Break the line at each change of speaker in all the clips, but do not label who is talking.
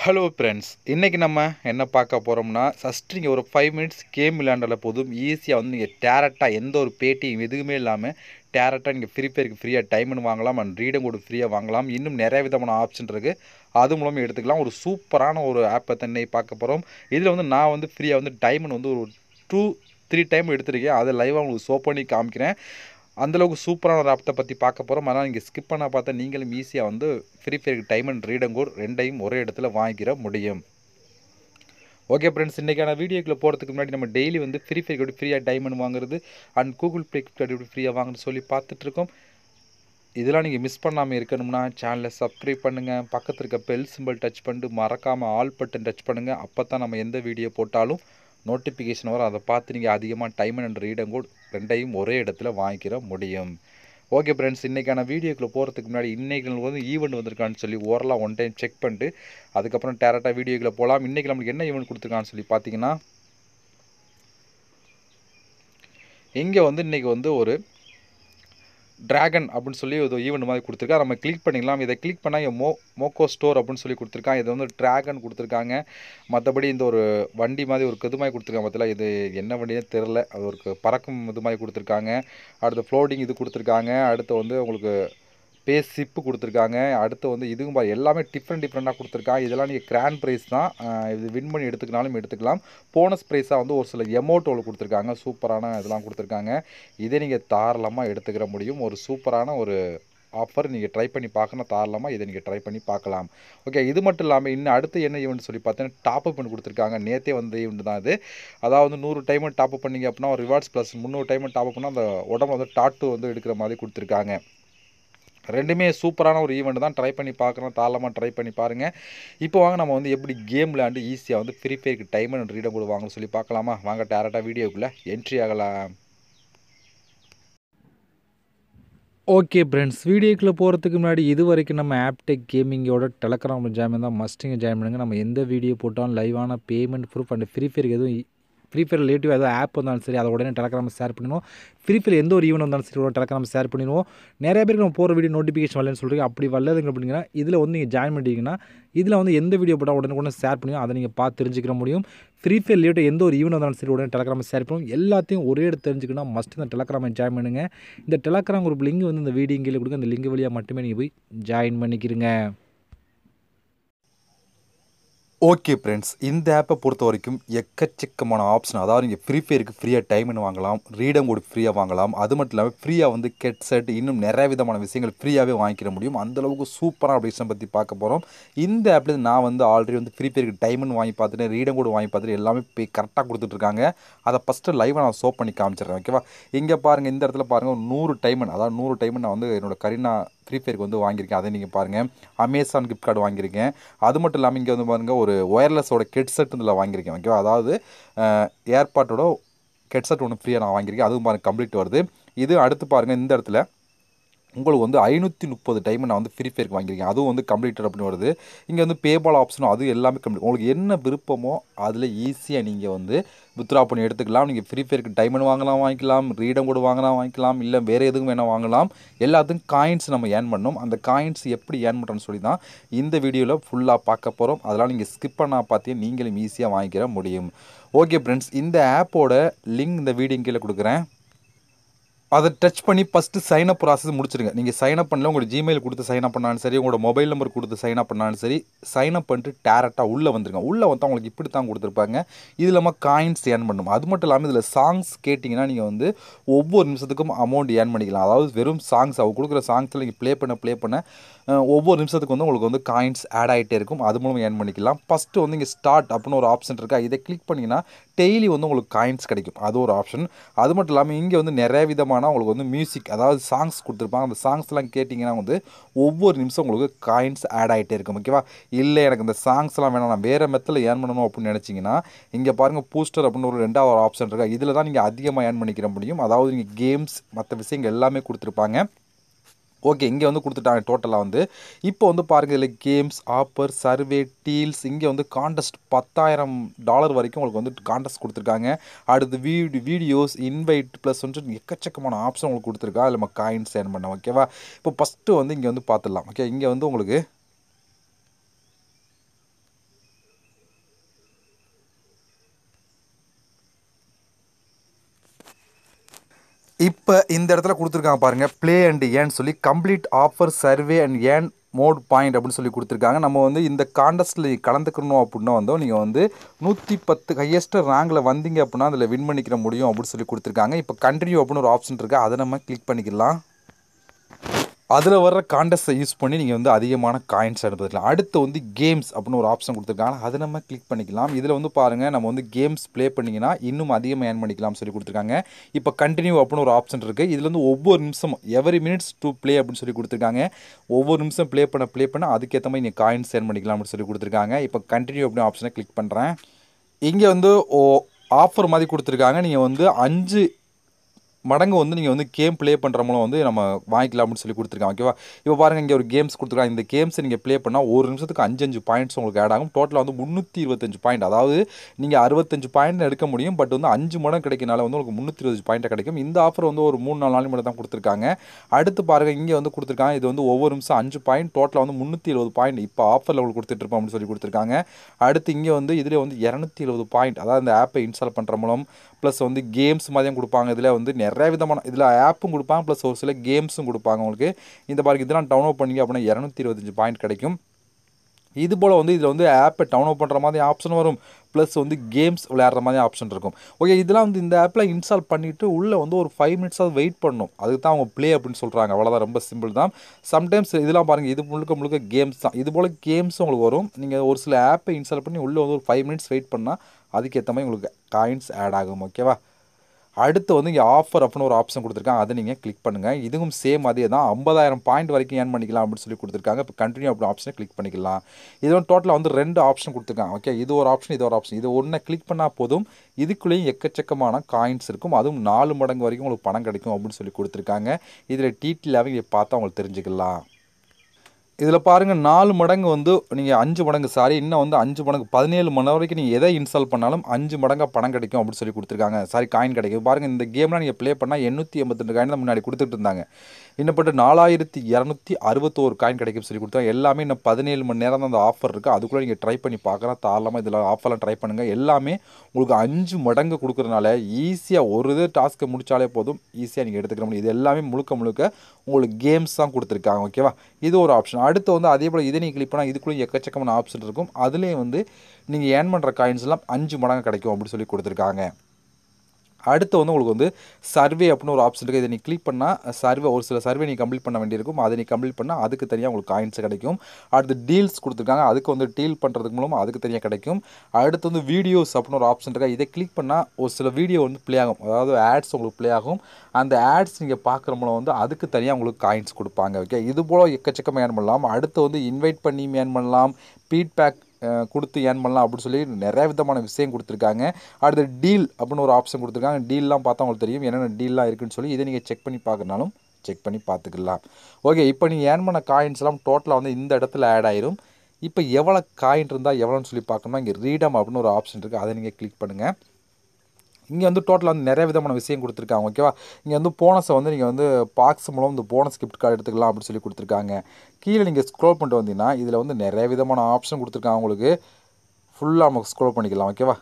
hello friends இன்றைக்கி நம்ம என்ன பார்க்க போகிறோம்னா ஃபஸ்ட் நீங்கள் ஒரு ஃபைவ் மினிட்ஸ் கேம் விளையாண்டால போதும் ஈஸியாக வந்து நீங்கள் டேரக்டாக எந்த ஒரு பேட்டியும் எதுவுமே இல்லாமல் டேரக்டாக நீங்கள் ஃப்ரீ ஃபயருக்கு ஃப்ரீயாக டைமண்ட் வாங்கலாம் அண்ட் ரீடம் கூட ஃப்ரீயாக வாங்கலாம் இன்னும் நிறைய விதமான ஆப்ஷன் இருக்குது அது மூலமாக எடுத்துக்கலாம் ஒரு சூப்பரான ஒரு ஆப்பை தன்னை பார்க்க போகிறோம் இதில் வந்து நான் வந்து ஃப்ரீயாக வந்து டைமண்ட் வந்து ஒரு டூ த்ரீ டைம் எடுத்திருக்கேன் அதை லைவாக உங்களுக்கு ஷோ பண்ணி காமிக்கிறேன் அந்தளவுக்கு சூப்பரான ஒரு ஆப்டை பற்றி பார்க்க போகிறோம் ஆனால் நீங்கள் ஸ்கிப் பண்ண பார்த்தா நீங்களும் ஈஸியாக வந்து ஃப்ரீ ஃபயருக்கு டைம் அண்ட் ரீடம் கோட் ரெண்டையும் ஒரே இடத்துல வாங்கிக்கிற முடியும் ஓகே ஃப்ரெண்ட்ஸ் இன்றைக்கான வீடியோக்குள்ளே போகிறதுக்கு முன்னாடி நம்ம டெய்லி வந்து ஃப்ரீ ஃபயர் எப்படி ஃப்ரீயாக டைமண்ட் வாங்குறது அண்ட் கூகுள் ப்ளே கார்டு எப்படி ஃப்ரீயாக வாங்குறது சொல்லி பார்த்துட்ருக்கோம் இதெல்லாம் நீங்கள் மிஸ் பண்ணாமல் இருக்கணும்னா சேனலை சப்ஸ்கிரைப் பண்ணுங்கள் பக்கத்தில் இருக்க பெல் சிம்பிள் டச் பண்ணிட்டு மறக்காமல் ஆல் பட்டன் டச் பண்ணுங்கள் அப்போ தான் நம்ம எந்த வீடியோ போட்டாலும் நோட்டிஃபிகேஷன் வரும் அதை பார்த்து நீங்கள் அதிகமாக டைம் அண்ட் ரீடம் கோட் ரெண்டையும் ஒரே இடத்துல வாங்கிக்கிற முடியும் ஓகே ஃப்ரெண்ட்ஸ் இன்றைக்கான வீடியோக்குள்ளே போகிறதுக்கு முன்னாடி இன்றைக்கி வந்து ஈவெண்ட் வந்திருக்கான்னு சொல்லி ஓரலாக ஒன் டைம் செக் பண்ணிட்டு அதுக்கப்புறம் டேரெக்டாக வீடியோக்குள்ளே போகலாம் இன்றைக்கி நம்மளுக்கு என்ன ஈவெண்ட் கொடுத்துருக்கான்னு சொல்லி பார்த்தீங்கன்னா இங்கே வந்து இன்றைக்கி வந்து ஒரு ட்ராகன் அப்படின்னு சொல்லி ஒரு ஈவெண்ட் மாதிரி கொடுத்துருக்கா நம்ம கிளிக் பண்ணிக்கலாம் இதை கிளிக் பண்ணால் மோ மோக்கோ ஸ்டோர் அப்படின்னு சொல்லி கொடுத்துருக்காங்க இது வந்து ட்ராகன் கொடுத்துருக்காங்க மற்றபடி இந்த ஒரு வண்டி மாதிரி ஒரு இது மாதிரி கொடுத்துருக்காங்க பார்த்தீங்களா இது என்ன வண்டினே தெரில அது ஒரு பறக்கும் இது மாதிரி கொடுத்துருக்காங்க அடுத்து ஃப்ளோட்டிங் இது கொடுத்துருக்காங்க அடுத்து வந்து உங்களுக்கு பேஸ் சிப்பு கொடுத்துருக்காங்க அடுத்து வந்து இதுவும் எல்லாமே டிஃப்ரெண்ட் டிஃப்ரெண்ட்டாக கொடுத்துருக்காங்க இதெல்லாம் நீங்கள் கிராண்ட் ப்ரைஸ் தான் இது வின் பண்ணி எடுத்துக்கினாலும் எடுத்துக்கலாம் போனஸ் ப்ரைஸாக வந்து ஒரு சில எமௌண்ட் கொடுத்துருக்காங்க சூப்பரான இதெல்லாம் கொடுத்துருக்காங்க இதை நீங்கள் தாராளமாக எடுத்துக்கிற முடியும் ஒரு சூப்பரான ஒரு ஆஃபர் நீங்கள் ட்ரை பண்ணி பார்க்கணும் தாராளமாக இதை நீங்கள் ட்ரை பண்ணி பார்க்கலாம் ஓகே இது மட்டும் இல்லாமல் இன்னும் அடுத்து என்ன ஈவெண்ட் சொல்லி பார்த்தீங்கன்னா டாப் அப் பண்ணி கொடுத்துருக்காங்க நேற்றே வந்த ஈவெண்ட் தான் இது அதாவது நூறு டைம் டாப் அப் பண்ணிங்க அப்படின்னா ரிவார்ட்ஸ் ப்ளஸ் முந்நூறு டைம் டாப் அப் பண்ணால் அந்த உடம்பு வந்து டாட்டு வந்து எடுக்கிற மாதிரி கொடுத்துருக்காங்க ரெண்டுமே சூப்பரான ஒரு ஈவெண்ட் தான் ட்ரை பண்ணி பார்க்குறோம் தாராளமாக ட்ரை பண்ணி பாருங்கள் இப்போ வாங்க நம்ம வந்து எப்படி கேம் விளையாண்டு ஈஸியாக வந்து ஃப்ரீ ஃபயருக்கு டைம் அண்ட் ரீடம் கூட வாங்கன்னு சொல்லி பார்க்கலாமா வாங்க டேரெக்டாக வீடியோக்குள்ளே என்ட்ரி ஆகலாம் ஓகே ஃப்ரெண்ட்ஸ் வீடியோக்குள்ளே போகிறதுக்கு முன்னாடி இது வரைக்கும் நம்ம ஆப்டெக் கேமிங்கோட டெலகிராம் ஜாயின் தான் மஸ்டிங்க ஜாயின் பண்ணுங்கள் நம்ம எந்த வீடியோ போட்டாலும் லைவான பேமெண்ட் ப்ரூஃப் அண்ட் ஃப்ரீ ஃபயருக்கு எதுவும் ஃப்ரீ ஃபயர் ரிலேட்டிவ் ஏதாவது ஆப் வந்தாலும் சரி அதை உடனே டெலகிராம் ஷேர் பண்ணிடுவோம் ஃப்ரீ ஃபயர் எந்த ஒரு ஈவெண்ட் வந்தாலும் சரி உடனே டெலகிராம் ஷேர் பண்ணிடுவோம் நிறைய பேருக்கு நம்ம போகிற வீடியோ நோட்டிஃபிகேஷன் வரலன்னு சொல்கிறீங்க அப்படி வரலதுங்க அப்படிங்கன்னா இதில் வந்து நீங்கள் ஜாயின் பண்ணிட்டீங்கன்னா இதில் வந்து எந்த வீடியோ போட்டால் உடனே உடனே ஷேர் பண்ணுவோம் அதை நீங்கள் பார்த்து தெரிஞ்சுக்கிற முடியும் ஃப்ரீ ஃபயர் ரிலேட்டிவ் எந்த ஒரு ஈவெண்ட் வந்தாலும் சரி உடனே டெலகிராம் ஷேர் பண்ணுவோம் எல்லாத்தையும் ஒரே இடத்து தெரிஞ்சுக்கணும் மஸ்ட் இந்த டெலகிராமை ஜாயின் பண்ணுங்கள் இந்த டெலகிராம் குரூப் லிங்க் வந்து இந்த வீடியோ கீழே கொடுங்க அந்த லிங்க் வழியாக மட்டுமே நீங்கள் போய் ஜாயின் பண்ணிக்கிறீங்க ஓகே ஃப்ரெண்ட்ஸ் இந்த ஆப்பை பொறுத்த வரைக்கும் எக்கச்சக்கமான ஆப்ஷன் அதாவது நீங்கள் ஃப்ரீ ஃபயருக்கு ஃப்ரீயாக டைம்னு வாங்கலாம் ரீடம் கூட ஃப்ரீயாக வாங்கலாம் அது மட்டும் இல்லாமல் ஃப்ரீயாக வந்து கெட் செட் இன்னும் நிறைய விதமான விஷயங்கள் ஃப்ரீயாகவே வாங்கிக்கிற முடியும் அந்தளவுக்கு சூப்பரான அப்ளிகேஷன் பற்றி பார்க்க போகிறோம் இந்த ஆப்பில் நான் வந்து ஆல்ரெடி வந்து ஃப்ரீ ஃபயருக்கு டைம்னு வாங்கி பார்த்துட்டு ரீடம் கூட வாங்கி பார்த்துட்டு எல்லாமே பே கரெக்டாக கொடுத்துட்ருக்காங்க அதை ஃபஸ்ட்டு லைவாக நான் சோப் பண்ணி காமிச்சிடுறேன் ஓகேவா இங்கே பாருங்கள் இந்த இடத்துல பாருங்கள் நூறு டைமன் அதாவது நூறு டைமன் நான் வந்து என்னோடய கரீனா ஃப்ரீ ஃபயருக்கு வந்து வாங்கியிருக்கேன் அதை நீங்கள் பாருங்கள் அமேசான் கிஃப்ட் கார்டு வாங்கியிருக்கேன் அது மட்டும் இல்லாமல் இங்கே வந்து பாருங்கள் ஒரு ஒயர்லெஸோட கெட்செட் இதில் வாங்கியிருக்கேன் ஓகேவா அதாவது ஏர்பாட்டோட கெட்செட் ஒன்று ஃப்ரீயாக நான் வாங்கியிருக்கேன் அதுவும் பாருங்கள் கம்ப்ளீட் வருது இது அடுத்து பாருங்கள் இந்த இடத்துல உங்களுக்கு வந்து ஐநூற்றி முப்பது டைம் நான் வந்து ஃப்ரீ ஃபயருக்கு வாங்கியிருக்கேன் அதுவும் வந்து கம்ப்ளீட்டட் அப்படின்னு வருது இங்கே வந்து பேபால் ஆப்ஷனும் அது எல்லாமே கம்ப்ளீட் உங்களுக்கு என்ன விருப்பமோ அதில் ஈஸியாக நீங்கள் வந்து வித்ரா பண்ணி எடுத்துக்கலாம் நீங்கள் ஃப்ரீ ஃபயருக்கு டைமண்ட் வாங்கலாம் வாங்கிக்கலாம் ரீடம் கூட வாங்கலாம் வாங்கிக்கலாம் இல்லை வேறு எதுவும் வேணால் வாங்கலாம் எல்லாத்துக்கும் காயின்ஸ் நம்ம ஏர்ன் பண்ணணும் அந்த காயின்ஸ் எப்படி ஏர்ன் பண்ணுறோன்னு சொல்லி தான் இந்த வீடியோவில் ஃபுல்லாக பார்க்க போகிறோம் அதெல்லாம் நீங்கள் ஸ்கிப் பண்ணால் பார்த்தே நீங்களும் ஈஸியாக வாங்கிக்கிற முடியும் ஓகே ஃப்ரெண்ட்ஸ் இந்த ஆப்போட லிங்க் இந்த வீடியோ கீழே கொடுக்குறேன் அதை டச் பண்ணி ஃபஸ்ட்டு சைன் அப் ப்ராசஸ் முடிச்சிருங்க நீங்கள் சைன் அப் பண்ணல உங்களோட ஜிமெயில் கொடுத்து சைன் அப் பண்ணாலும் சரி உங்களோட மொபைல் நம்பர் கொடுத்து சைன் அப் பண்ணாலும் சரி சைன் அப் பண்ணிட்டு டேரெக்டாக உள்ளே வந்துருங்க உள்ளே வந்து அவங்களுக்கு இப்படி தான் கொடுத்துருப்பாங்க இது இல்லாமல் காயின்ஸ் ஏர்ன் பண்ணணும் அது மட்டும் இல்லாமல் இதில் சாங்ஸ் கேட்டிங்கன்னா நீங்கள் வந்து ஒவ்வொரு நிமிஷத்துக்கும் அமௌண்ட் ஏர்ன் பண்ணிக்கலாம் அதாவது வெறும் சாங்ஸ் அவங்க கொடுக்குற சாங்ஸில் நீங்கள் ப்ளே பண்ண ப்ளே பண்ண ஒவ்வொரு நிமிஷத்துக்கு வந்து உங்களுக்கு வந்து காயின்ஸ் ஆட் ஆகிட்டே இருக்கும் அது மூலம் ஏர்ன் பண்ணிக்கலாம் ஃபஸ்ட்டு வந்து இங்கே ஸ்டார்ட் அப்படின்னு ஒரு ஆப்ஷன் இருக்கா இதை கிளிக் பண்ணிங்கன்னா டெய்லி வந்து உங்களுக்கு காயின்ஸ் கிடைக்கும் அது ஒரு ஆப்ஷன் அது மட்டும் இல்லாமல் இங்கே வந்து நிறைய விதமான உங்களுக்கு வந்து மியூசிக் அதாவது சாங்ஸ் கொடுத்துருப்பாங்க அந்த சாங்ஸ்லாம் கேட்டிங்கன்னா வந்து ஒவ்வொரு நிமிஷம் உங்களுக்கு காயின்ஸ் ஆட் ஆகிட்டே இருக்கும் ஓகேவா இல்லை எனக்கு இந்த சாங்ஸ்லாம் வேணாம் நான் வேறு மெத்தில் ஏர்ன் பண்ணணும் அப்படின்னு நினச்சிங்கன்னா இங்கே பாருங்கள் பூஸ்டர் அப்படின்னு ஒரு ரெண்டாவது ஒரு ஆப்ஷன் இருக்கா இதில் தான் நீங்கள் அதிகமாக ஏர்ன் பண்ணிக்கிற முடியும் அதாவது நீங்கள் கேம்ஸ் மற்ற விஷயங்கள் எல்லாமே கொடுத்துருப்பாங்க ஓகே இங்கே வந்து கொடுத்துட்டாங்க டோட்டலாக வந்து இப்போ வந்து பாருங்கள் இதில் கேம்ஸ் ஆப்பர் சர்வே டீல்ஸ் இங்கே வந்து காண்டஸ்ட் பத்தாயிரம் டாலர் வரைக்கும் உங்களுக்கு வந்து காண்டஸ்ட் கொடுத்துருக்காங்க அடுத்து வீடி வீடியோஸ் இன்வைட் ப்ளஸ் வந்து எக்கச்சக்கமான ஆப்ஷன் உங்களுக்கு கொடுத்துருக்கா அதில் நம்ம காயின்ஸ் ஏர்ன் பண்ண ஓகேவா இப்போ ஃபஸ்ட்டு வந்து இங்கே வந்து பார்த்துடலாம் ஓகே இங்கே வந்து உங்களுக்கு இப்போ இந்த இடத்துல கொடுத்துருக்காங்க பாருங்கள் ப்ளே அண்ட் ஏன் சொல்லி complete offer survey and earn mode point அப்படின்னு சொல்லி கொடுத்துருக்காங்க நம்ம வந்து இந்த காண்டஸ்ட்டில் கலந்துக்கணும் அப்படின்னா வந்து நீங்கள் வந்து நூற்றி பத்து ஹையஸ்ட் ரேங்கில் வந்தீங்க அப்படின்னா அதில் வின் பண்ணிக்கிற முடியும் அப்படின்னு சொல்லி கொடுத்துருக்காங்க இப்போ கண்டினியூ அப்படின்னு ஒரு ஆப்ஷன் இருக்குது அதை நம்ம கிளிக் பண்ணிக்கலாம் அதில் வர்ற காண்டஸ்ட்டை யூஸ் பண்ணி நீங்கள் வந்து அதிகமான காயின்ஸ் எடுத்துக்கலாம் அடுத்து வந்து கேம்ஸ் அப்படின்னு ஒரு ஆப்ஷன் கொடுத்துருக்காங்க அதை நம்ம கிளிக் பண்ணிக்கலாம் இதில் வந்து பாருங்கள் நம்ம வந்து கேம்ஸ் ப்ளே பண்ணிங்கன்னா இன்னும் அதிகமாக ஏர்ன் பண்ணிக்கலாம் சொல்லி கொடுத்துருக்காங்க இப்போ கண்டினியூ அப்படின்னு ஒரு ஆப்ஷன் இருக்குது இதில் வந்து ஒவ்வொரு நிமிஷம் எவரி மினிட்ஸ் டு ப்ளே அப்படின்னு சொல்லி கொடுத்துருக்காங்க ஒவ்வொரு நிமிஷம் ப்ளே பண்ண ப்ளே பண்ண அதுக்கேற்ற மாதிரி நீங்கள் காயின்ஸ் ஏர்ன் பண்ணிக்கலாம் அப்படின்னு சொல்லி கொடுத்துருக்காங்க இப்போ கண்டினியூ அப்படின்னு ஆப்ஷனை கிளிக் பண்ணுறேன் இங்கே வந்து ஓ ஆஃபர் மாதிரி கொடுத்துருக்காங்க நீங்கள் வந்து அஞ்சு மடங்கு வந்து நீங்கள் வந்து கேம் ப்ளே பண்ணுற மூலம் வந்து நம்ம வாங்கிக்கலாம் அப்படின்னு சொல்லி கொடுத்துருக்காங்க ஓகேவா இப்போ பாருங்கள் இங்கே ஒரு கேம்ஸ் கொடுத்துருக்காங்க இந்த கேம்ஸை நீங்கள் ப்ளே பண்ணால் ஒரு நிமிஷத்துக்கு அஞ்சு அஞ்சு பாயிண்ட்ஸ் உங்களுக்கு ஆட் ஆகும் டோட்டலாக வந்து முந்நூற்றி இருபத்தஞ்சு பாயிண்ட் அதாவது நீங்கள் அறுபத்தஞ்சு பாயிண்ட் எடுக்க முடியும் பட் வந்து அஞ்சு மடம் கிடைக்கனால வந்து உங்களுக்கு முந்நூற்றி இருபது பாயிண்ட் கிடைக்கும் இந்த ஆஃபர் வந்து ஒரு மூணு நாலு நாள் மட்டும் தான் கொடுத்துருக்காங்க அடுத்து பாருங்கள் இங்கே வந்து கொடுத்துருக்காங்க இது வந்து ஒவ்வொரு நிமிஷம் அஞ்சு பாயிண்ட் டோட்டலாக வந்து முந்நூற்றி இருபது பாயிண்ட் இப்போ ஆஃபரில் உங்களுக்கு கொடுத்துட்ருப்போம் அப்படின்னு சொல்லி கொடுத்துருக்காங்க அடுத்து இங்கே வந்து இதில் வந்து இரநூத்தி இருபது பாயிண்ட் அதாவது இந்த ஆப்பை இன்ஸ்டால் பண்ணுற மூலம் ப்ளஸ் வந்து கேம்ஸ் மாதிரியும் கொடுப்பாங்க இதில் வந்து நிறைய விதமான இதில் ஆப்பும் கொடுப்பாங்க ப்ளஸ் ஒரு சில கேம்ஸும் கொடுப்பாங்க உங்களுக்கு இந்த பாருக்கு இதெல்லாம் டவுன்லோட் பண்ணிங்க அப்படின்னா இரநூத்தி இருபத்தஞ்சு பாயிண்ட் கிடைக்கும் இது போல் வந்து இதில் வந்து ஆப்பை டவுன்லோட் பண்ணுற மாதிரி ஆப்ஷன் வரும் ப்ளஸ் வந்து கேம்ஸ் விளையாடுற மாதிரி ஆப்ஷன் இருக்கும் ஓகே இதெல்லாம் வந்து இந்த ஆப்பில் இன்ஸ்டால் பண்ணிவிட்டு உள்ளே வந்து ஒரு ஃபைவ் மினிட்ஸாவது வெயிட் பண்ணணும் அதுக்கு தான் அவங்க ப்ளே அப்படின்னு சொல்கிறாங்க அவ்வளோதான் ரொம்ப சிம்பிள் தான் சம்டைம்ஸ் இதெல்லாம் பாருங்கள் இது முழுக்க முழுக்க கேம்ஸ் தான் இது போல் கேம்ஸ் உங்களுக்கு வரும் நீங்கள் ஒரு சில ஆப்பை இன்ஸ்டால் பண்ணி உள்ளே வந்து ஒரு ஃபைவ் மினிட்ஸ் வெயிட் பண்ணால் அதுக்கேற்ற மாதிரி உங்களுக்கு காயின்ஸ் ஆட் ஆகும் ஓகேவா அடுத்து வந்து இங்கே ஆஃபர் அப்படின்னு ஒரு ஆப்ஷன் கொடுத்துருக்காங்க அதை நீங்கள் கிளிக் பண்ணுங்கள் இதுவும் சேம் அதே தான் ஐம்பதாயிரம் பாயிண்ட் வரைக்கும் ஏர்ன் பண்ணிக்கலாம் அப்படின்னு சொல்லி கொடுத்துருக்காங்க இப்போ கண்டினியூ அப்படி ஆப்ஷனை கிளிக் பண்ணிக்கலாம் இது வந்து டோட்டலாக வந்து ரெண்டு ஆப்ஷன் கொடுத்துருக்காங்க ஓகே இது ஒரு ஆப்ஷன் இது ஒரு ஆப்ஷன் இது ஒன்றை கிளிக் பண்ணால் போதும் இதுக்குள்ளேயும் எக்கச்சக்கமான காயின்ஸ் இருக்கும் அதுவும் நாலு மடங்கு வரைக்கும் உங்களுக்கு பணம் கிடைக்கும் அப்படின்னு சொல்லி கொடுத்துருக்காங்க இதில் டீட்டெயிலாகவே இங்கே பார்த்தா உங்களுக்கு தெரிஞ்சுக்கலாம் இதில் பாருங்கள் நாலு மடங்கு வந்து நீங்கள் அஞ்சு மடங்கு சாரி இன்னும் வந்து அஞ்சு மடங்கு பதினேழு மணி வரைக்கும் நீங்கள் எதை இன்ஸ்டால் பண்ணாலும் அஞ்சு மடங்காக பணம் கிடைக்கும் அப்படின்னு சொல்லி கொடுத்துருக்காங்க சாரி காயின் கிடைக்கும் பாருங்கள் இந்த கேம்லாம் நீங்கள் ப்ளே பண்ணால் எண்ணூற்றி எண்பத்தெண்டு காயின் தான் முன்னாடி கொடுத்துட்டு இருந்தாங்க இன்னப்பட்டு நாலாயிரத்தி இரநூத்தி அறுபத்தோரு காயின் கிடைக்கும் சொல்லி கொடுத்தாங்க எல்லாமே இன்னும் பதினேழு மணி நேரம் தான் அந்த ஆஃபர் இருக்குது அதுக்குள்ளே நீங்கள் ட்ரை பண்ணி பார்க்கலாம் தாராளமாக இதில் ஆஃபர்லாம் ட்ரை பண்ணுங்கள் எல்லாமே உங்களுக்கு அஞ்சு மடங்கு கொடுக்குறதுனால ஈஸியாக ஒரு இது டாஸ்க்கை முடித்தாலே போதும் ஈஸியாக நீங்கள் எடுத்துக்கிற முடியும் இது எல்லாமே முழுக்க முழுக்க உங்களுக்கு கேம்ஸ் தான் கொடுத்துருக்காங்க ஓகேவா இது ஒரு ஆப்ஷன் அடுத்து வந்து அதே போல் இதை நீங்கள் கிளிக் பண்ணால் இதுக்குள்ளே எக்கச்சக்கமான ஆப்ஷன் இருக்கும் அதுலேயும் வந்து நீங்கள் ஏர்ன் பண்ணுற காயின்ஸ் எல்லாம் அஞ்சு மடங்கு கிடைக்கும் அப்படின்னு சொல்லி கொடுத்துருக்காங்க அடுத்து வந்து உங்களுக்கு வந்து சர்வே அப்படின்னு ஒரு ஆப்ஷன் இருக்குது இதை நீ கிளிக் பண்ணால் சர்வே ஒரு சில சர்வே நீ கம்ப்ளீட் பண்ண வேண்டியிருக்கும் அதை நீ கம்ப்ளீட் பண்ணால் அதுக்கு தனியாக உங்களுக்கு காயின்ஸ் கிடைக்கும் அடுத்து டீல்ஸ் கொடுத்துருக்காங்க அதுக்கு வந்து டீல் பண்ணுறதுக்கு மூலமாக அதுக்கு தனியாக கிடைக்கும் அடுத்து வந்து வீடியோஸ் அப்படின்னு ஒரு ஆப்ஷன் இருக்கா இதை கிளிக் பண்ணால் ஒரு சில வீடியோ வந்து ப்ளே ஆகும் அதாவது ஆட்ஸ் உங்களுக்கு ப்ளே ஆகும் அந்த ஆட்ஸ் நீங்கள் பார்க்குற மூலம் வந்து அதுக்கு தனியாக உங்களுக்கு காயின்ஸ் கொடுப்பாங்க ஓகே இது போல் எக்கச்சக்கமாக ஏர்ன் பண்ணலாம் அடுத்து வந்து இன்வைட் பண்ணி ஏர்ன் பண்ணலாம் ஃபீட்பேக் கொடுத்து ஏர்ன் பண்ணலாம் அப்படின்னு சொல்லி நிறைய விதமான விஷயம் கொடுத்துருக்காங்க அடுத்து டீல் அப்படின்னு ஒரு ஆப்ஷன் கொடுத்துருக்காங்க டீல்லாம் பார்த்தா உங்களுக்கு தெரியும் என்னென்ன டீல்லாம் இருக்குன்னு சொல்லி இதை நீங்கள் செக் பண்ணி பார்க்கறனாலும் செக் பண்ணி பார்த்துக்கலாம் ஓகே இப்போ நீங்கள் ஏர்ன் பண்ண காயின்ஸ்லாம் டோட்டலாக வந்து இந்த இடத்துல ஆட் ஆயிரும் இப்போ எவ்வளோ காயின் இருந்தால் எவ்வளோன்னு சொல்லி பார்க்கணும்னா இங்கே ரீடம் அப்படின்னு ஒரு ஆப்ஷன் இருக்குது அதை நீங்கள் கிளிக் பண்ணுங்கள் இங்கே வந்து டோட்டலாக வந்து நிறைய விதமான விஷயம் கொடுத்துருக்காங்க ஓகேவா இங்கே வந்து போனஸை வந்து நீங்கள் வந்து பாக்ஸ் மூலம் இந்த போனஸ் கிஃப்ட் கார்டு எடுத்துக்கலாம் அப்படின்னு சொல்லி கொடுத்துருக்காங்க கீழே நீங்கள் ஸ்க்ரோல் பண்ணிட்டு வந்தீங்கன்னா இதில் வந்து நிறைய விதமான ஆப்ஷன் கொடுத்துருக்காங்க உங்களுக்கு ஃபுல்லாக நமக்கு ஸ்க்ரோல் பண்ணிக்கலாம் ஓகேவா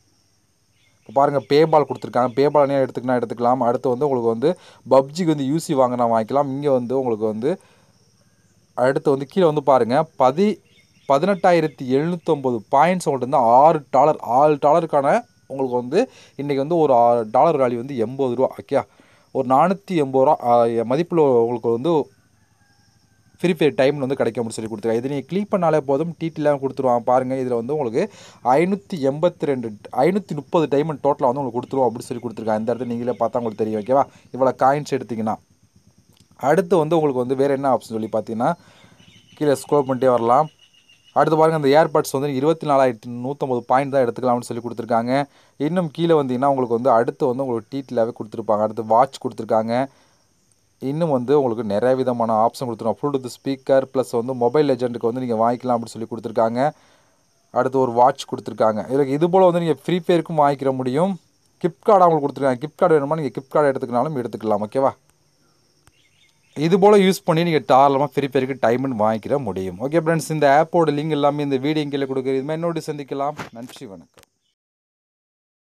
இப்போ பாருங்கள் பேபால் கொடுத்துருக்காங்க பேபால் என்ன எடுத்துக்கினா எடுத்துக்கலாம் அடுத்து வந்து உங்களுக்கு வந்து பப்ஜிக்கு வந்து யூசி வாங்கினா வாங்கிக்கலாம் இங்கே வந்து உங்களுக்கு வந்து அடுத்து வந்து கீழே வந்து பாருங்கள் பதி பதினெட்டாயிரத்தி எழுநூற்றொம்பது பாயிண்ட்ஸ் உங்கள்கிட்ட வந்து ஆறு டாலர் ஆறு டாலருக்கான உங்களுக்கு வந்து இன்றைக்கி வந்து ஒரு டாலர் வேல்யூ வந்து எண்பது ரூபா ஓகே ஒரு நானூற்றி எண்பது ரூபா மதிப்பில் உங்களுக்கு வந்து ஃப்ரீ ஃபயர் டைமில் வந்து கிடைக்கும் அப்படின்னு சொல்லி கொடுத்துருக்காங்க இதை நீங்கள் கிளிக் பண்ணாலே போதும் டீட்டெயிலாக கொடுத்துருவாங்க பாருங்கள் இதில் வந்து உங்களுக்கு ஐநூற்றி எண்பத்தி ரெண்டு ஐநூற்றி முப்பது டைமண்ட் டோட்டலாக வந்து உங்களுக்கு கொடுத்துருவோம் அப்படின்னு சொல்லி கொடுத்துருக்காங்க இந்த இடத்துல நீங்களே பார்த்தா உங்களுக்கு தெரியும் ஓகேவா இவ்வளோ காயின்ஸ் எடுத்திங்கன்னா அடுத்து வந்து உங்களுக்கு வந்து வேறு என்ன ஆப்ஷன் சொல்லி பார்த்தீங்கன்னா கீழே ஸ்க்ரோல் பண்ணிட்டே வரலாம் அடுத்து பாருங்கள் அந்த ஏர்பட்ஸ் வந்து இருபத்தி நாலாயிரத்தி நூற்றம்பது பாயிண்ட் தான் எடுத்துக்கலாம்னு சொல்லி கொடுத்துருக்காங்க இன்னும் கீழே வந்தீங்கன்னா உங்களுக்கு வந்து அடுத்து வந்து உங்களுக்கு டீட்டெயிலாகவே கொடுத்துருப்பாங்க அடுத்து வாட்ச் கொடுத்துருக்காங்க இன்னும் வந்து உங்களுக்கு நிறைய விதமான ஆப்ஷன் கொடுத்துருக்காங்க ப்ளூடூத் ஸ்பீக்கர் ப்ளஸ் வந்து மொபைல் லெஜெண்டுக்கு வந்து நீங்கள் வாங்கிக்கலாம் அப்படின்னு சொல்லி கொடுத்துருக்காங்க அடுத்து ஒரு வாட்ச் கொடுத்துருக்காங்க இதுக்கு இது போல் வந்து நீங்கள் ஃப்ரீ ஃபயருக்கும் வாங்கிக்கிற முடியும் கிஃப்ட் கார்டு அவங்களுக்கு கொடுத்துருக்காங்க கிஃப்ட் கார்டு வேணுமா நீங்கள் கிஃப்ட் கார்டு எடுத்துக்கினாலும் எடுத்துக்கலாம் ஓகேவா இது போல் யூஸ் பண்ணி நீங்கள் தாராளமாக ஃப்ரீ ஃபயருக்கு டைமண்ட் வாங்கிக்கிற முடியும் ஓகே ஃப்ரெண்ட்ஸ் இந்த ஆப்போட லிங்க் எல்லாமே இந்த வீடியோ கீழே கொடுக்குறது இது மாதிரி இன்னொரு சந்திக்கலாம் நன்றி வணக்கம்